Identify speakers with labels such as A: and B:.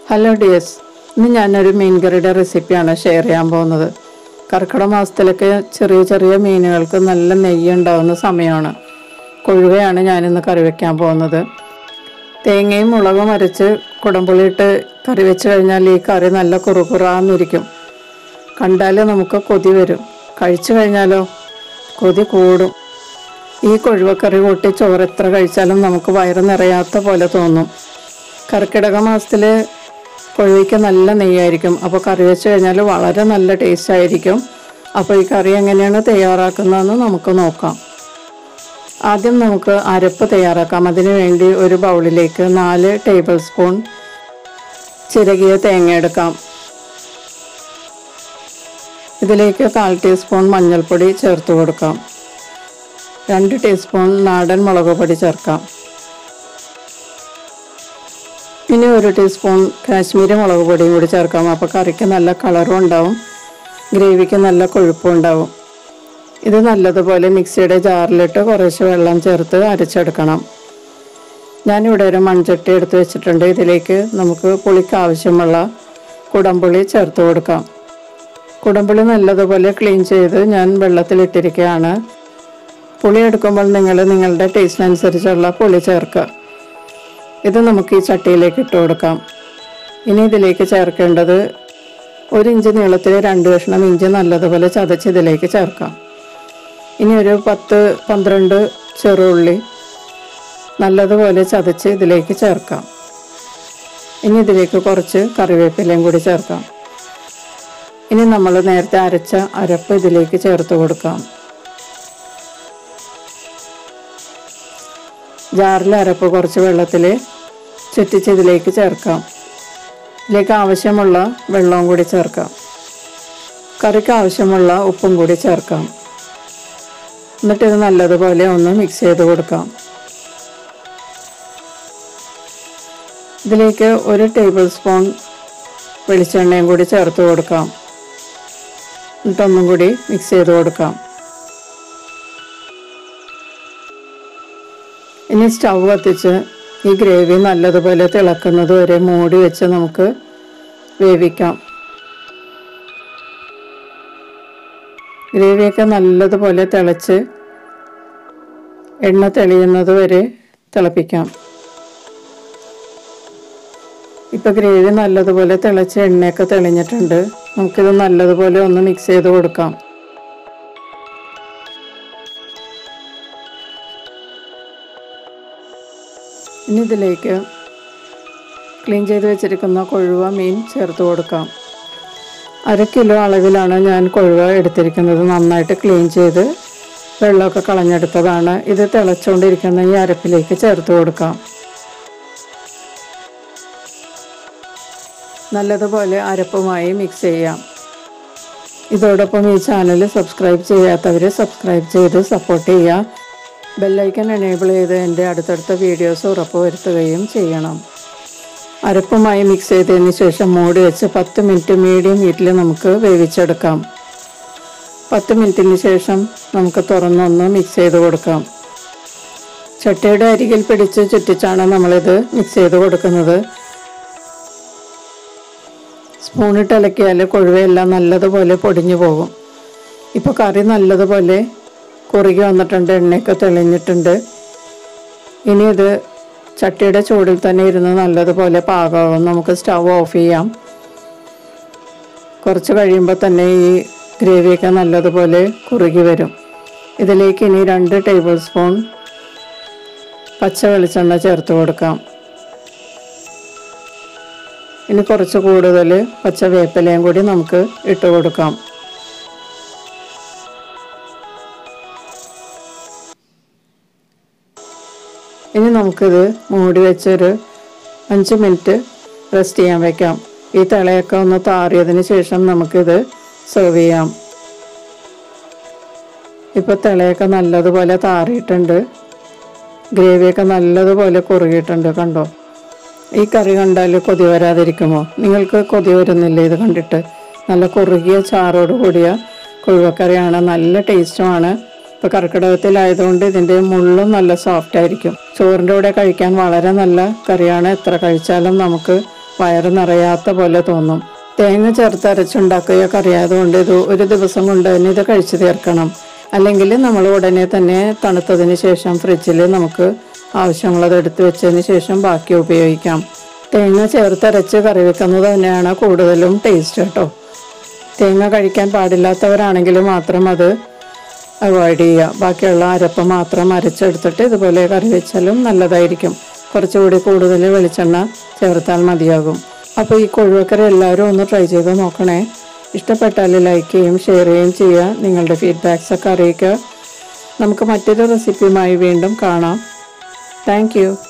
A: hello ഡിയസ് ഇന്ന് ഞാനൊരു മീൻ കറിയുടെ റെസിപ്പിയാണ് ഷെയർ ചെയ്യാൻ പോകുന്നത് കർക്കിടക മാസത്തിലൊക്കെ ചെറിയ ചെറിയ മീനുകൾക്ക് നല്ല നെയ്യ് ഉണ്ടാവുന്ന സമയമാണ് കൊഴുവയാണ് ഞാനിന്ന് കറി വെക്കാൻ പോകുന്നത് തേങ്ങയും മുളകും അരച്ച് കുടംപുളി ഇട്ട് കറി വെച്ച് കഴിഞ്ഞാൽ ഈ കറി നല്ല കുറുകുറാന്നിരിക്കും കണ്ടാൽ നമുക്ക് കൊതി വരും കഴിച്ചു കഴിഞ്ഞാലോ കൊതി കൂടും ഈ കൊഴുവക്കറി കൂട്ടി ചോറ് എത്ര കഴിച്ചാലും നമുക്ക് വയറ് നിറയാത്ത പോലെ തോന്നും കർക്കിടക മാസത്തിൽ കൊഴുവയ്ക്ക് നല്ല നെയ്യായിരിക്കും അപ്പോൾ കറി വെച്ച് കഴിഞ്ഞാൽ വളരെ നല്ല ടേസ്റ്റ് ആയിരിക്കും അപ്പോൾ ഈ കറി എങ്ങനെയാണ് തയ്യാറാക്കുന്നതെന്ന് നമുക്ക് നോക്കാം ആദ്യം നമുക്ക് അരപ്പ് തയ്യാറാക്കാം അതിനു വേണ്ടി ഒരു ബൗളിലേക്ക് നാല് ടേബിൾ സ്പൂൺ ചിരകിയ തേങ്ങ എടുക്കാം ഇതിലേക്ക് കാൽ ടീസ്പൂൺ മഞ്ഞൾപ്പൊടി ചേർത്ത് കൊടുക്കാം രണ്ട് ടീസ്പൂൺ നാടൻ മുളക് പൊടി ചേർക്കാം ഇനി ഒരു ടീസ്പൂൺ കാശ്മീരി മുളക് പൊടിയും കൂടി ചേർക്കാം അപ്പോൾ കറിക്ക് നല്ല കളറും ഉണ്ടാവും ഗ്രേവിക്ക് നല്ല കൊഴുപ്പും ഉണ്ടാവും ഇത് നല്ലതുപോലെ മിക്സിയുടെ ജാറിലിട്ട് കുറേശ്ശെ വെള്ളം ചേർത്ത് അരച്ചെടുക്കണം ഞാനിവിടെ ഒരു മൺചട്ടി എടുത്ത് വെച്ചിട്ടുണ്ട് ഇതിലേക്ക് നമുക്ക് പുളിക്ക് ആവശ്യമുള്ള കുടംപുളി ചേർത്ത് കൊടുക്കാം കുടംപുളി നല്ലതുപോലെ ക്ലീൻ ചെയ്ത് ഞാൻ വെള്ളത്തിലിട്ടിരിക്കുകയാണ് പുളി എടുക്കുമ്പോൾ നിങ്ങൾ നിങ്ങളുടെ ടേസ്റ്റിനനുസരിച്ചുള്ള പുളി ചേർക്കുക ഇത് നമുക്ക് ഈ ചട്ടിയിലേക്ക് ഇട്ട് കൊടുക്കാം ഇനി ഇതിലേക്ക് ചേർക്കേണ്ടത് ഒരു ഇഞ്ച് നീളത്തിൽ രണ്ട് കഷ്ണം ഇഞ്ചി നല്ലതുപോലെ ചതച്ച് ഇതിലേക്ക് ചേർക്കാം ഇനി ഒരു പത്ത് പന്ത്രണ്ട് ചെറുള്ളി നല്ലതുപോലെ ചതച്ച് ഇതിലേക്ക് ചേർക്കാം ഇനി ഇതിലേക്ക് കുറച്ച് കറിവേപ്പിലയും കൂടി ചേർക്കാം ഇനി നമ്മൾ നേരത്തെ അരച്ച അരപ്പ് ഇതിലേക്ക് ചേർത്ത് കൊടുക്കാം ജാറിൽ അരപ്പ് കുറച്ച് വെള്ളത്തിൽ ചുറ്റിച്ച് ഇതിലേക്ക് ചേർക്കാം ഇതിലേക്ക് ആവശ്യമുള്ള വെള്ളവും കൂടി ചേർക്കാം കറിക്ക് ആവശ്യമുള്ള ഉപ്പും കൂടി ചേർക്കാം എന്നിട്ട് ഇത് നല്ലതുപോലെ ഒന്ന് മിക്സ് ചെയ്ത് കൊടുക്കാം ഇതിലേക്ക് ഒരു ടേബിൾ സ്പൂൺ വെളിച്ചെണ്ണയും കൂടി ചേർത്ത് കൊടുക്കാം എന്നിട്ടൊന്നും കൂടി മിക്സ് ചെയ്ത് കൊടുക്കാം ഇനി സ്റ്റൗ കത്തിച്ച് ഈ ഗ്രേവി നല്ലതുപോലെ തിളക്കുന്നത് വരെ മൂടി വെച്ച് നമുക്ക് വേവിക്കാം ഗ്രേവിയൊക്കെ നല്ലതുപോലെ തിളച്ച് എണ്ണ തെളിയുന്നത് വരെ തിളപ്പിക്കാം ഇപ്പം ഗ്രേവി നല്ലതുപോലെ തിളച്ച് എണ്ണയൊക്കെ തെളിഞ്ഞിട്ടുണ്ട് നമുക്കിത് നല്ലതുപോലെ ഒന്ന് മിക്സ് ചെയ്ത് കൊടുക്കാം ഇനി ഇതിലേക്ക് ക്ലീൻ ചെയ്ത് വെച്ചിരിക്കുന്ന കൊഴുവ മീൻ ചേർത്ത് കൊടുക്കാം അര കിലോ അളവിലാണ് ഞാൻ കൊഴുവ എടുത്തിരിക്കുന്നത് നന്നായിട്ട് ക്ലീൻ ചെയ്ത് വെള്ളമൊക്കെ കളഞ്ഞെടുത്തതാണ് ഇത് തിളച്ചുകൊണ്ടിരിക്കുന്ന ഈ അരപ്പിലേക്ക് ചേർത്ത് കൊടുക്കാം നല്ലതുപോലെ അരപ്പുമായി മിക്സ് ചെയ്യാം ഇതോടൊപ്പം ഈ ചാനൽ സബ്സ്ക്രൈബ് ചെയ്യാത്തവർ സബ്സ്ക്രൈബ് ചെയ്ത് സപ്പോർട്ട് ചെയ്യുക ബെല്ലൈക്കൻ എനേബിൾ ചെയ്ത് എൻ്റെ അടുത്തടുത്ത വീഡിയോസ് ഉറപ്പുവരുത്തുകയും ചെയ്യണം അരപ്പുമായി മിക്സ് ചെയ്തതിന് ശേഷം മൂടി വെച്ച് പത്ത് മിനിറ്റ് മീഡിയം ഹീറ്റിൽ നമുക്ക് വേവിച്ചെടുക്കാം പത്ത് മിനിറ്റിന് ശേഷം നമുക്ക് തുറന്നൊന്ന് മിക്സ് ചെയ്ത് കൊടുക്കാം ചട്ടിയുടെ അരികിൽ പിടിച്ച് ചുറ്റിച്ചാണ് നമ്മളിത് മിക്സ് ചെയ്ത് കൊടുക്കുന്നത് സ്പൂണിട്ട് ഇളക്കിയാൽ കൊഴുവയെല്ലാം നല്ലതുപോലെ പൊടിഞ്ഞു പോകും ഇപ്പോൾ കറി നല്ലതുപോലെ കുറുകി വന്നിട്ടുണ്ട് എണ്ണയൊക്കെ തെളിഞ്ഞിട്ടുണ്ട് ഇനി ഇത് ചട്ടിയുടെ ചൂടിൽ തന്നെ ഇരുന്ന് നല്ലതുപോലെ പാകമാകും നമുക്ക് സ്റ്റവ് ഓഫ് ചെയ്യാം കുറച്ച് കഴിയുമ്പോൾ തന്നെ ഈ ഗ്രേവിയൊക്കെ നല്ലതുപോലെ കുറുകി വരും ഇതിലേക്ക് ഇനി രണ്ട് ടേബിൾ സ്പൂൺ പച്ച വെളിച്ചെണ്ണ ചേർത്ത് കൊടുക്കാം ഇനി കുറച്ച് കൂടുതൽ പച്ച വേപ്പിലയും കൂടി നമുക്ക് ഇട്ട് കൊടുക്കാം ഇനി നമുക്കിത് മൂടി വെച്ചൊരു അഞ്ച് മിനിറ്റ് റെസ്റ്റ് ചെയ്യാൻ വെക്കാം ഈ തിളയൊക്കെ ഒന്ന് താറിയതിന് ശേഷം നമുക്കിത് സെർവ് ചെയ്യാം ഇപ്പോൾ തിളയൊക്കെ നല്ലതുപോലെ താറിയിട്ടുണ്ട് ഗ്രേവിയൊക്കെ നല്ലതുപോലെ കുറുകിയിട്ടുണ്ട് കണ്ടോ ഈ കറി കണ്ടാൽ കൊതി വരാതിരിക്കുമോ നിങ്ങൾക്ക് കൊതി വരുന്നില്ല ഇത് കണ്ടിട്ട് നല്ല കുറുകിയ ചാറോട് കൂടിയ കൊഴുവക്കറിയാണ് നല്ല ടേസ്റ്റുമാണ് ഇപ്പോൾ കർക്കിടകത്തിലായതുകൊണ്ട് ഇതിൻ്റെ മുള്ളും നല്ല സോഫ്റ്റ് ആയിരിക്കും ചോറിൻ്റെ കൂടെ കഴിക്കാൻ വളരെ നല്ല കറിയാണ് എത്ര കഴിച്ചാലും നമുക്ക് വയറ് നിറയാത്ത പോലെ തോന്നും തേങ്ങ ചേർത്ത് അരച്ചുണ്ടാക്കുകയോ കറിയായതുകൊണ്ട് ഇത് ഒരു ദിവസം കൊണ്ട് തന്നെ ഇത് കഴിച്ചു തീർക്കണം അല്ലെങ്കിൽ നമ്മൾ ഉടനെ തന്നെ തണുത്തതിന് ശേഷം ഫ്രിഡ്ജിൽ നമുക്ക് ആവശ്യമുള്ളത് എടുത്തു വെച്ചതിന് ശേഷം ബാക്കി ഉപയോഗിക്കാം തേങ്ങ ചേർത്തരച്ച് കറി വെക്കുന്നത് തന്നെയാണ് കൂടുതലും ടേസ്റ്റ് കേട്ടോ തേങ്ങ കഴിക്കാൻ പാടില്ലാത്തവരാണെങ്കിൽ മാത്രം അത് അവോയ്ഡ് ചെയ്യുക ബാക്കിയുള്ള അരപ്പ് മാത്രം അരച്ചെടുത്തിട്ട് ഇതുപോലെ കറി വെച്ചാലും നല്ലതായിരിക്കും കുറച്ചുകൂടി കൂടുതൽ വെളിച്ചെണ്ണ ചേർത്താൽ മതിയാകും അപ്പോൾ ഈ കൊഴുവക്കറി എല്ലാവരും ഒന്ന് ട്രൈ ചെയ്ത് നോക്കണേ ഇഷ്ടപ്പെട്ടാൽ ലൈക്ക് ചെയ്യും ഷെയർ ചെയ്യുകയും ചെയ്യുക നിങ്ങളുടെ ഫീഡ്ബാക്സ് ഒക്കെ അറിയിക്കുക നമുക്ക് മറ്റൊരു റെസിപ്പിയുമായി വീണ്ടും കാണാം താങ്ക്